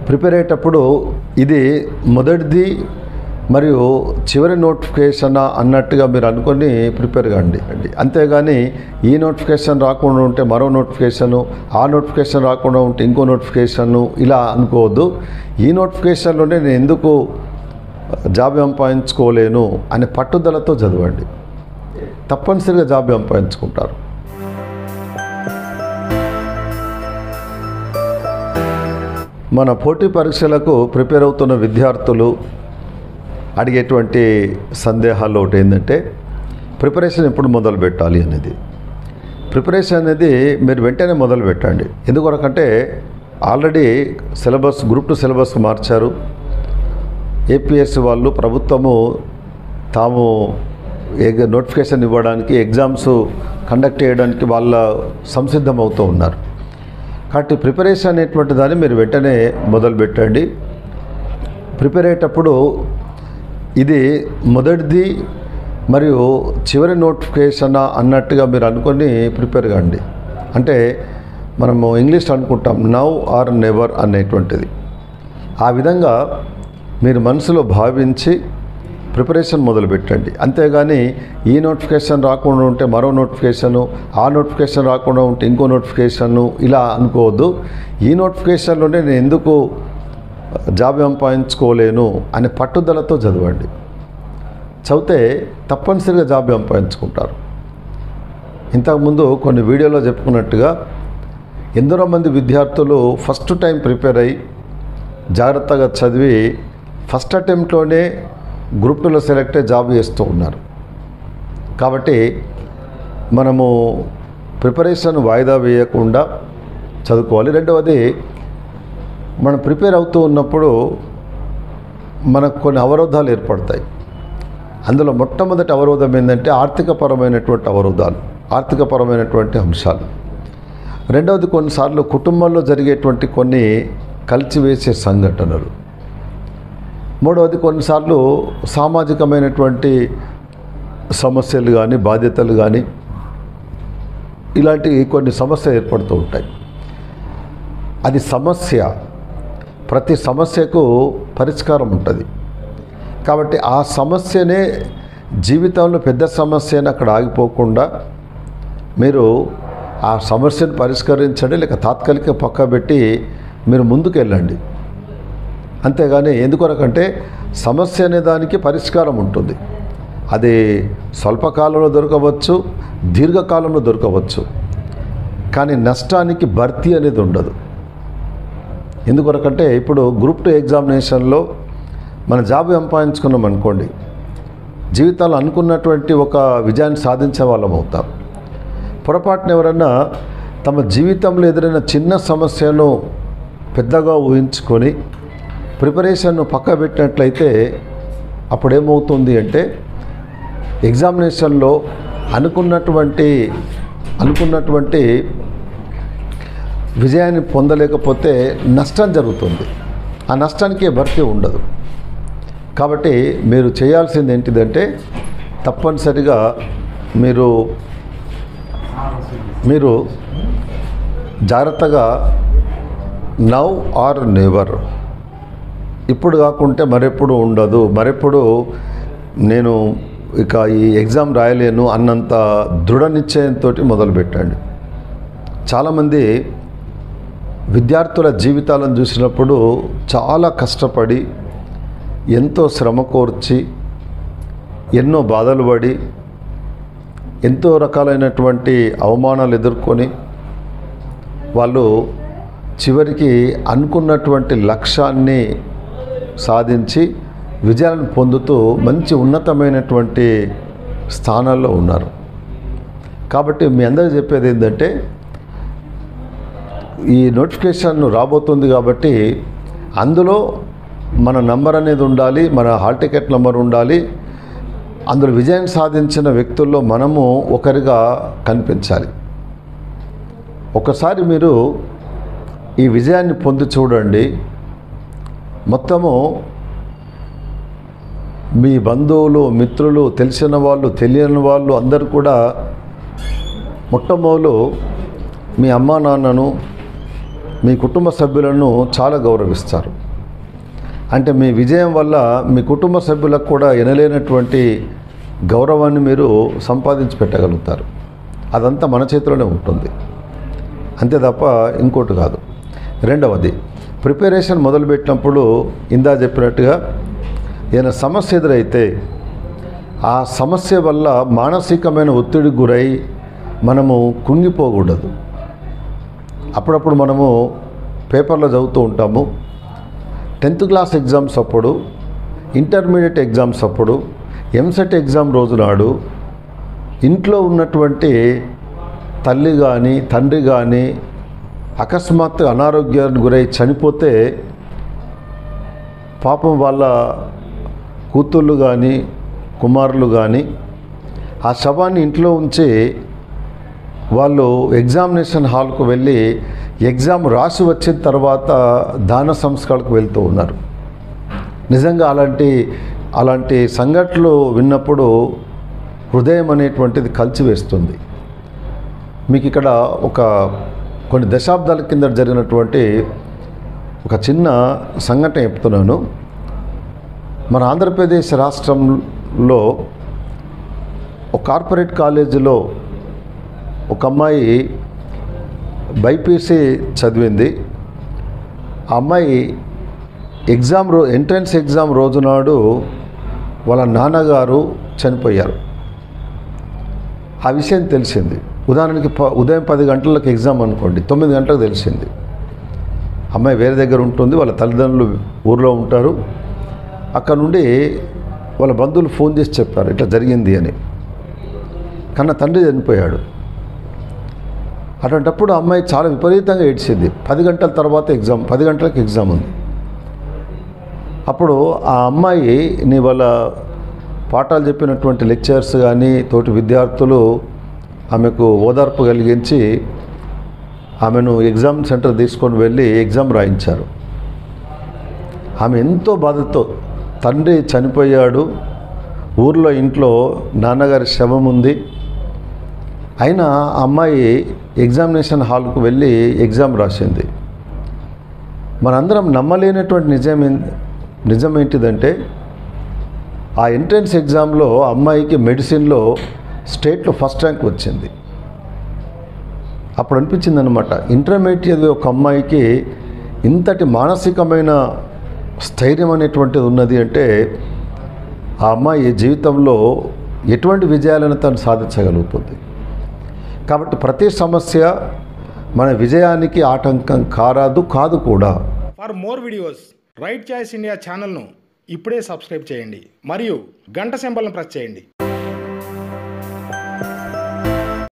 prepare అయ్యేటప్పుడు ఇది మొదటిది మరియు చివరి నోటిఫికేషన్ అన్నట్టుగా మీరు అనుకొని ప్రిపేర్ కాండి అండి అంతేగాని ఈ నోటిఫికేషన్ రాకుండా ఉంటే మరో నోటిఫికేషను ఆ నోటిఫికేషన్ రాకుండా ఉంటే ఇంకో నోటిఫికేషను ఇలా అనుకోవద్దు ఈ నోటిఫికేషన్లోనే నేను ఎందుకు జాబ్ సంపాదించుకోలేను అనే పట్టుదలతో చదవండి తప్పనిసరిగా జాబ్ సంపాదించుకుంటారు మన పోటీ పరీక్షలకు ప్రిపేర్ అవుతున్న విద్యార్థులు అడిగేటువంటి సందేహాలు ఒకటి ఏంటంటే ప్రిపరేషన్ ఎప్పుడు మొదలు పెట్టాలి అనేది ప్రిపరేషన్ అనేది మీరు వెంటనే మొదలు పెట్టండి ఎందుకొరకంటే already syllabus group two syllabus మార్చారు ఏపీఎస్సి వాళ్ళు ప్రభుత్వము తాము ఎగ్ నోటిఫికేషన్ ఇవ్వడానికి ఎగ్జామ్స్ కండక్ట్ చేయడానికి వాళ్ళ సంసిద్ధమవుతూ ఉన్నారు కాబట్టి ప్రిపరేషన్ అనేటువంటి దాన్ని మీరు వెంటనే మొదలు పెట్టండి ప్రిపేర్ అయ్యేటప్పుడు ఇది మొదటిది మరియు చివరి నోటిఫికేషన్ అన్నట్టుగా మీరు అనుకొని ప్రిపేర్ కాండి అంటే మనము ఇంగ్లీష్ అనుకుంటాం నవ్ ఆర్ నెవర్ అనేటువంటిది ఆ విధంగా మీరు మనసులో భావించి ప్రిపరేషన్ మొదలు పెట్టండి అంతేగాని ఈ నోటిఫికేషన్ రాకుండా ఉంటే మరో నోటిఫికేషను ఆ నోటిఫికేషన్ రాకుండా ఉంటే ఇంకో నోటిఫికేషను ఇలా అనుకోవద్దు ఈ నోటిఫికేషన్లోనే నేను ఎందుకు జాబ్ సంపాదించుకోలేను అనే పట్టుదలతో చదవండి చదివితే తప్పనిసరిగా జాబ్ సంపాదించుకుంటారు ఇంతకుముందు కొన్ని వీడియోలో చెప్పుకున్నట్టుగా ఎందరో మంది విద్యార్థులు ఫస్ట్ టైం ప్రిపేర్ అయ్యి జాగ్రత్తగా చదివి ఫస్ట్ అటెంప్ట్లోనే గ్రూప్ టూలో సెలెక్ట్ అయ్యి జాబ్ చేస్తూ ఉన్నారు కాబట్టి మనము ప్రిపరేషన్ వాయిదా వేయకుండా చదువుకోవాలి రెండవది మనం ప్రిపేర్ అవుతూ ఉన్నప్పుడు మనకు కొన్ని అవరోధాలు ఏర్పడతాయి అందులో మొట్టమొదటి అవరోధం ఏంటంటే ఆర్థికపరమైనటువంటి అవరోధాలు ఆర్థికపరమైనటువంటి అంశాలు రెండవది కొన్నిసార్లు కుటుంబంలో జరిగేటువంటి కొన్ని కలిచివేసే సంఘటనలు మూడవది కొన్నిసార్లు సామాజికమైనటువంటి సమస్యలు కానీ బాధ్యతలు కానీ ఇలాంటి కొన్ని సమస్యలు ఏర్పడుతూ ఉంటాయి అది సమస్య ప్రతి సమస్యకు పరిష్కారం ఉంటుంది కాబట్టి ఆ సమస్యనే జీవితంలో పెద్ద సమస్యని అక్కడ ఆగిపోకుండా మీరు ఆ సమస్యను పరిష్కరించండి లేక తాత్కాలిక పక్క పెట్టి మీరు ముందుకు వెళ్ళండి అంతేగాని ఎందుకొరకంటే సమస్య అనే దానికి పరిష్కారం ఉంటుంది అది స్వల్పకాలంలో దొరకవచ్చు దీర్ఘకాలంలో దొరకవచ్చు కానీ నష్టానికి భర్తీ అనేది ఉండదు ఎందుకొరకంటే ఇప్పుడు గ్రూప్ టూ ఎగ్జామినేషన్లో మన జాబ్ సంపాదించుకున్నాం అనుకోండి జీవితాలు అనుకున్నటువంటి ఒక విజయాన్ని సాధించే వాళ్ళం అవుతాం పొరపాటున ఎవరన్నా తమ జీవితంలో ఎదురైన చిన్న సమస్యను పెద్దగా ఊహించుకొని ప్రిపరేషన్ను పక్క పెట్టినట్లయితే అప్పుడేమవుతుంది అంటే ఎగ్జామినేషన్లో అనుకున్నటువంటి అనుకున్నటువంటి విజయాన్ని పొందలేకపోతే నష్టం జరుగుతుంది ఆ నష్టానికి భర్తీ ఉండదు కాబట్టి మీరు చేయాల్సింది ఏంటిదంటే తప్పనిసరిగా మీరు మీరు జాగ్రత్తగా నవ్ ఆర్ నెవర్ ఇప్పుడు కాకుంటే మరెప్పుడు ఉండదు మరెప్పుడు నేను ఇక ఈ ఎగ్జామ్ రాయలేను అన్నంత దృఢ నిశ్చయంతో మొదలుపెట్టండి చాలామంది విద్యార్థుల జీవితాలను చూసినప్పుడు చాలా కష్టపడి ఎంతో శ్రమ కోర్చి ఎన్నో బాధలు పడి ఎంతో రకాలైనటువంటి అవమానాలు ఎదుర్కొని వాళ్ళు చివరికి అనుకున్నటువంటి లక్ష్యాన్ని సాధించి విజయాలను పొందుతూ మంచి ఉన్నతమైనటువంటి స్థానాల్లో ఉన్నారు కాబట్టి మీ అందరికీ చెప్పేది ఏంటంటే ఈ నోటిఫికేషన్ రాబోతుంది కాబట్టి అందులో మన నంబర్ అనేది ఉండాలి మన హాల్ టికెట్ నెంబర్ ఉండాలి అందులో విజయం సాధించిన వ్యక్తుల్లో మనము ఒకరిగా కనిపించాలి ఒకసారి మీరు ఈ విజయాన్ని పొంది చూడండి మొత్తము మీ బంధువులు మిత్రులు తెలిసిన వాళ్ళు తెలియని వాళ్ళు అందరూ కూడా మొట్టమొదలు మీ అమ్మా నాన్నను మీ కుటుంబ సభ్యులను చాలా గౌరవిస్తారు అంటే మీ విజయం వల్ల మీ కుటుంబ సభ్యులకు కూడా ఎనలేనటువంటి గౌరవాన్ని మీరు సంపాదించి పెట్టగలుగుతారు అదంతా మన చేతిలోనే ఉంటుంది అంతే తప్ప ఇంకోటి కాదు రెండవది ప్రిపరేషన్ మొదలుపెట్టినప్పుడు ఇందా చెప్పినట్టుగా ఏదైనా సమస్య ఎదురైతే ఆ సమస్య వల్ల మానసికమైన ఒత్తిడికి గురై మనము కుంగిపోకూడదు అప్పుడప్పుడు మనము పేపర్లో చదువుతూ ఉంటాము టెన్త్ క్లాస్ ఎగ్జామ్స్ అప్పుడు ఇంటర్మీడియట్ ఎగ్జామ్స్ అప్పుడు ఎంసెట్ ఎగ్జామ్ రోజు నాడు ఇంట్లో ఉన్నటువంటి తల్లి కానీ తండ్రి కానీ అకస్మాత్తు అనారోగ్యానికి గురై చనిపోతే పాపం వాళ్ళ కూతుళ్ళు కానీ కుమారులు కానీ ఆ శవాన్ని ఇంట్లో ఉంచి వాళ్ళు ఎగ్జామినేషన్ హాల్కు వెళ్ళి ఎగ్జామ్ రాసి వచ్చిన తర్వాత దాన సంస్కారాలకు వెళ్తూ ఉన్నారు నిజంగా అలాంటి అలాంటి సంఘటనలు విన్నప్పుడు హృదయం అనేటువంటిది కలిచివేస్తుంది మీకు ఇక్కడ ఒక కొన్ని దశాబ్దాల కింద జరిగినటువంటి ఒక చిన్న సంఘటన చెప్తున్నాను మన ఆంధ్రప్రదేశ్ రాష్ట్రంలో ఒక కార్పొరేట్ కాలేజీలో ఒక అమ్మాయి బైపీసీ చదివింది ఆ అమ్మాయి ఎగ్జామ్ రో ఎంట్రన్స్ ఎగ్జామ్ రోజు నాడు వాళ్ళ నాన్నగారు చనిపోయారు ఆ విషయం తెలిసింది ఉదాహరణకి ప ఉదయం పది గంటలకు ఎగ్జామ్ అనుకోండి తొమ్మిది గంటలకు తెలిసింది అమ్మాయి వేరే దగ్గర ఉంటుంది వాళ్ళ తల్లిదండ్రులు ఊర్లో ఉంటారు అక్కడ నుండి వాళ్ళ బంధువులు ఫోన్ చేసి చెప్పారు ఇట్లా జరిగింది అని కన్నా తండ్రి చనిపోయాడు అటువంటప్పుడు ఆ అమ్మాయి చాలా విపరీతంగా ఏడ్చింది పది గంటల తర్వాత ఎగ్జామ్ పది గంటలకు ఎగ్జామ్ ఉంది అప్పుడు ఆ అమ్మాయి నీ వాళ్ళ పాఠాలు చెప్పినటువంటి లెక్చర్స్ కానీ తోటి విద్యార్థులు ఆమెకు ఓదార్పు కలిగించి ఆమెను ఎగ్జామ్ సెంటర్ తీసుకొని వెళ్ళి ఎగ్జామ్ రాయించారు ఆమె ఎంతో బాధతో తండ్రి చనిపోయాడు ఊర్లో ఇంట్లో నాన్నగారి శవం ఉంది అయినా ఆ అమ్మాయి ఎగ్జామినేషన్ హాల్కు వెళ్ళి ఎగ్జామ్ రాసింది మనందరం నమ్మలేనటువంటి నిజం ఏం- నిజం ఏంటిదంటే ఆ ఎంట్రన్స్ ఎగ్జామ్లో అమ్మాయికి మెడిసిన్లో స్టేట్లో ఫస్ట్ ర్యాంక్ వచ్చింది అప్పుడు అనిపించింది అనమాట ఇంటర్మీడియట్ ఒక అమ్మాయికి ఇంతటి మానసికమైన స్థైర్యం అనేటువంటిది ఉన్నది అంటే ఆ అమ్మాయి జీవితంలో ఎటువంటి విజయాలను తను సాధించగలుగుతుంది కాబట్టి ప్రతి సమస్య మన విజయానికి ఆటంకం కారాదు కాదు కూడా for more videos right choice India ఛానల్ను ఇప్పుడే సబ్స్క్రైబ్ చేయండి మరియు గంట సింబల్ను ప్రెస్ చేయండి